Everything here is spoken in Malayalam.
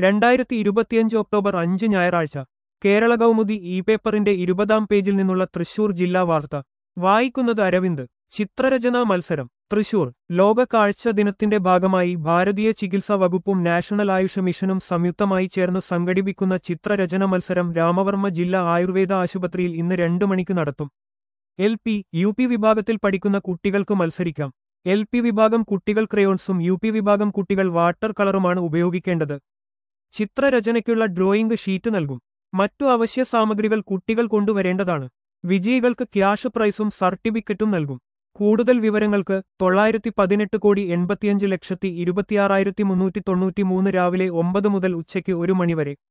രണ്ടായിരത്തി ഇരുപത്തിയഞ്ച് ഒക്ടോബർ അഞ്ച് ഞായറാഴ്ച കേരള കൗമുദി ഇ പേപ്പറിന്റെ ഇരുപതാം പേജിൽ നിന്നുള്ള തൃശൂർ ജില്ലാ വാർത്ത വായിക്കുന്നത് അരവിന്ദ് ചിത്രരചനാ മത്സരം തൃശൂർ ലോക കാഴ്ച ദിനത്തിന്റെ ഭാഗമായി ഭാരതീയ ചികിത്സാ വകുപ്പും നാഷണൽ ആയുഷ് മിഷനും സംയുക്തമായി ചേർന്ന് സംഘടിപ്പിക്കുന്ന ചിത്രരചന മത്സരം രാമവർമ്മ ജില്ലാ ആയുർവേദ ആശുപത്രിയിൽ ഇന്ന് രണ്ടു മണിക്ക് നടത്തും എൽ പി യു പി വിഭാഗത്തിൽ പഠിക്കുന്ന കുട്ടികൾക്ക് മത്സരിക്കാം എൽ പി വിഭാഗം കുട്ടികൾ ക്രയോൺസും യു പി വിഭാഗം കുട്ടികൾ വാട്ടർ കളറുമാണ് ഉപയോഗിക്കേണ്ടത് ചിത്രരചനയ്ക്കുള്ള ഡ്രോയിംഗ് ഷീറ്റ് നൽകും മറ്റു അവശ്യ സാമഗ്രികൾ കുട്ടികൾ കൊണ്ടുവരേണ്ടതാണ് വിജയികൾക്ക് ക്യാഷ് പ്രൈസും സർട്ടിഫിക്കറ്റും നൽകും കൂടുതൽ വിവരങ്ങൾക്ക് തൊള്ളായിരത്തി പതിനെട്ട് കോടി എൺപത്തിയഞ്ച് ലക്ഷത്തി ഇരുപത്തിയാറായിരത്തി മുന്നൂറ്റി തൊണ്ണൂറ്റിമൂന്ന് രാവിലെ ഒമ്പത് മുതൽ ഉച്ചയ്ക്ക് ഒരു മണിവരെ